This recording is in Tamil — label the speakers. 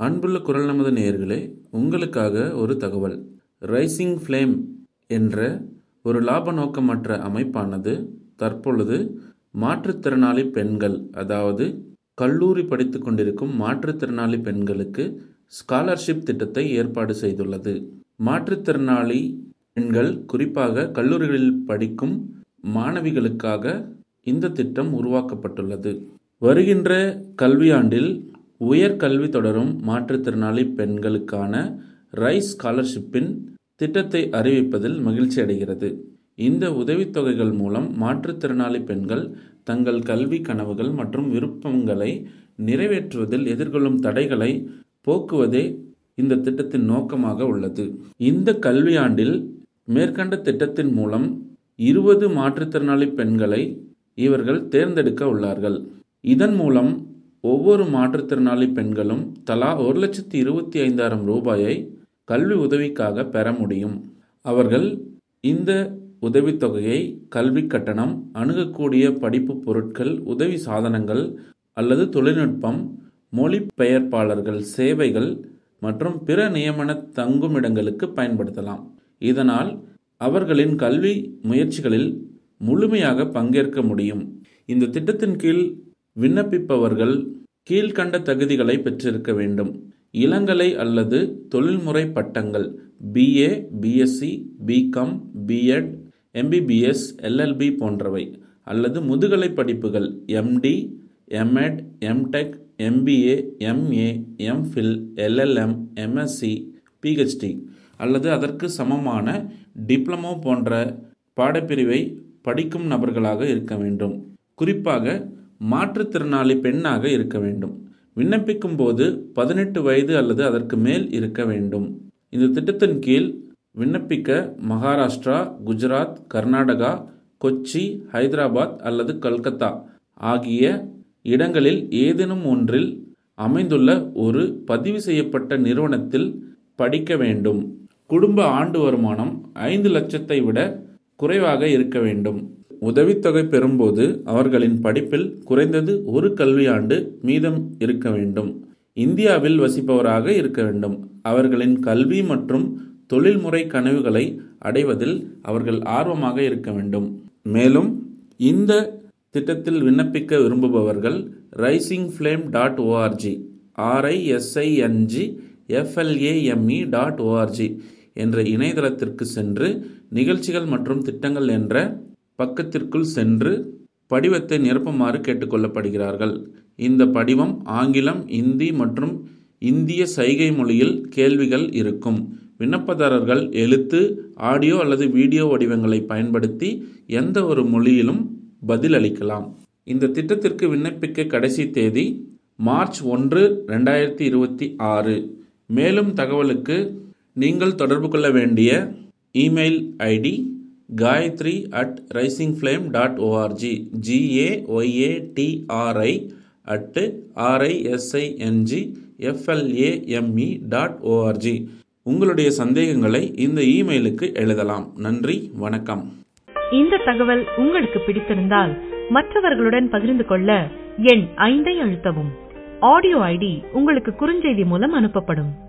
Speaker 1: அன்புள்ள குரல் நமது நேயர்களே உங்களுக்காக ஒரு தகவல் ரைசிங் ஃப்ளேம் என்ற ஒரு லாப நோக்கமற்ற அமைப்பானது தற்பொழுது மாற்றுத்திறனாளி பெண்கள் அதாவது கல்லூரி படித்து கொண்டிருக்கும் மாற்றுத்திறனாளி பெண்களுக்கு ஸ்காலர்ஷிப் திட்டத்தை ஏற்பாடு செய்துள்ளது மாற்றுத்திறனாளி பெண்கள் குறிப்பாக கல்லூரிகளில் படிக்கும் மாணவிகளுக்காக இந்த திட்டம் உருவாக்கப்பட்டுள்ளது வருகின்ற கல்வியாண்டில் உயர்கல்வி தொடரும் மாற்றுத்திறனாளி பெண்களுக்கான ரைஸ் ஸ்காலர்ஷிப்பின் திட்டத்தை அறிவிப்பதில் மகிழ்ச்சி அடைகிறது இந்த உதவித்தொகைகள் மூலம் மாற்றுத்திறனாளி பெண்கள் தங்கள் கல்வி கனவுகள் மற்றும் விருப்பங்களை நிறைவேற்றுவதில் எதிர்கொள்ளும் தடைகளை போக்குவதே இந்த திட்டத்தின் நோக்கமாக உள்ளது இந்த கல்வியாண்டில் மேற்கண்ட திட்டத்தின் மூலம் இருபது மாற்றுத்திறனாளி பெண்களை இவர்கள் தேர்ந்தெடுக்க உள்ளார்கள் இதன் மூலம் ஒவ்வொரு மாற்றுத்திறனாளி பெண்களும் தலா ஒரு லட்சத்தி இருபத்தி ஐந்தாயிரம் ரூபாயை கல்வி உதவிக்காக பெற முடியும் அவர்கள் இந்த உதவித்தொகையை கல்வி கட்டணம் அணுகக்கூடிய படிப்பு பொருட்கள் உதவி சாதனங்கள் அல்லது தொழில்நுட்பம் மொழிபெயர்ப்பாளர்கள் சேவைகள் மற்றும் பிற நியமன தங்குமிடங்களுக்கு பயன்படுத்தலாம் இதனால் அவர்களின் கல்வி முயற்சிகளில் முழுமையாக பங்கேற்க முடியும் இந்த திட்டத்தின் கீழ் விண்ணப்பிப்பவர்கள் கீழ்கண்ட தகுதிகளை பெற்றிருக்க வேண்டும் இளங்கலை அல்லது தொழில்முறை பட்டங்கள் BA BSc BCom BEd MBBS LLB போன்றவை அல்லது முதுகலை படிப்புகள் MD MEd MTech MBA MA MPhil LLM MSc PhD அல்லது அதற்கு சமமான டிப்ளமோ போன்ற பாடப்பிரிவை படிக்கும் நபர்களாக இருக்க வேண்டும் குறிப்பாக மாற்றுத்திறனாளி பெண்ணாக இருக்க வேண்டும் விண்ணப்பிக்கும் போது பதினெட்டு வயது அல்லது அதற்கு மேல் இருக்க வேண்டும் இந்த திட்டத்தின் கீழ் விண்ணப்பிக்க மகாராஷ்டிரா குஜராத் கர்நாடகா கொச்சி ஹைதராபாத் அல்லது கல்கத்தா ஆகிய இடங்களில் ஏதேனும் ஒன்றில் அமைந்துள்ள ஒரு பதிவு செய்யப்பட்ட நிறுவனத்தில் படிக்க வேண்டும் குடும்ப ஆண்டு வருமானம் ஐந்து லட்சத்தை விட குறைவாக இருக்க வேண்டும் உதவித்தொகை பெறும்போது அவர்களின் படிப்பில் குறைந்தது ஒரு கல்வியாண்டு மீதம் இருக்க வேண்டும் இந்தியாவில் வசிப்பவராக இருக்க வேண்டும் அவர்களின் கல்வி மற்றும் தொழில்முறை கனவுகளை அடைவதில் அவர்கள் ஆர்வமாக இருக்க வேண்டும் மேலும் இந்த திட்டத்தில் விண்ணப்பிக்க விரும்புபவர்கள் rising flame dot ORG R I S I N G F L A M E dot ORG என்ற இணையதளத்திற்கு சென்று நிகழ்ச்சிகள் மற்றும் திட்டங்கள் என்ற பக்கத்திற்குள் சென்று படிவத்தை நிரப்புமாறு கேட்டுக்கொள்ளப்படுகிறார்கள் இந்த படிவம் ஆங்கிலம் இந்தி மற்றும் இந்திய சைகை மொழியில் கேள்விகள் இருக்கும் விண்ணப்பதாரர்கள் எழுத்து ஆடியோ அல்லது வீடியோ வடிவங்களை பயன்படுத்தி எந்த ஒரு மொழியிலும் பதில் அளிக்கலாம் இந்த திட்டத்திற்கு விண்ணப்பிக்க கடைசி தேதி மார்ச் ஒன்று ரெண்டாயிரத்தி இருபத்தி ஆறு மேலும் தகவலுக்கு நீங்கள் தொடர்பு கொள்ள வேண்டிய email ID Gayatri at rising flame dot O R G ஜிஏஒய்ஏடிஆர்ஐ at ஆர்ஐஎஸ்ஐஎன்ஜி F L A M E dot O R G உங்களுடைய சந்தேகங்களை இந்த இமெயிலுக்கு எழுதலாம் நன்றி வணக்கம்
Speaker 2: இந்த தகவல் உங்களுக்கு பிடித்திருந்தால் மற்றவர்களுடன் பகிர்ந்து கொள்ள எண் ஐந்தை அழுத்தவும் ஆடியோ ஐடி உங்களுக்கு குறுஞ்செய்தி மூலம் அனுப்பப்படும்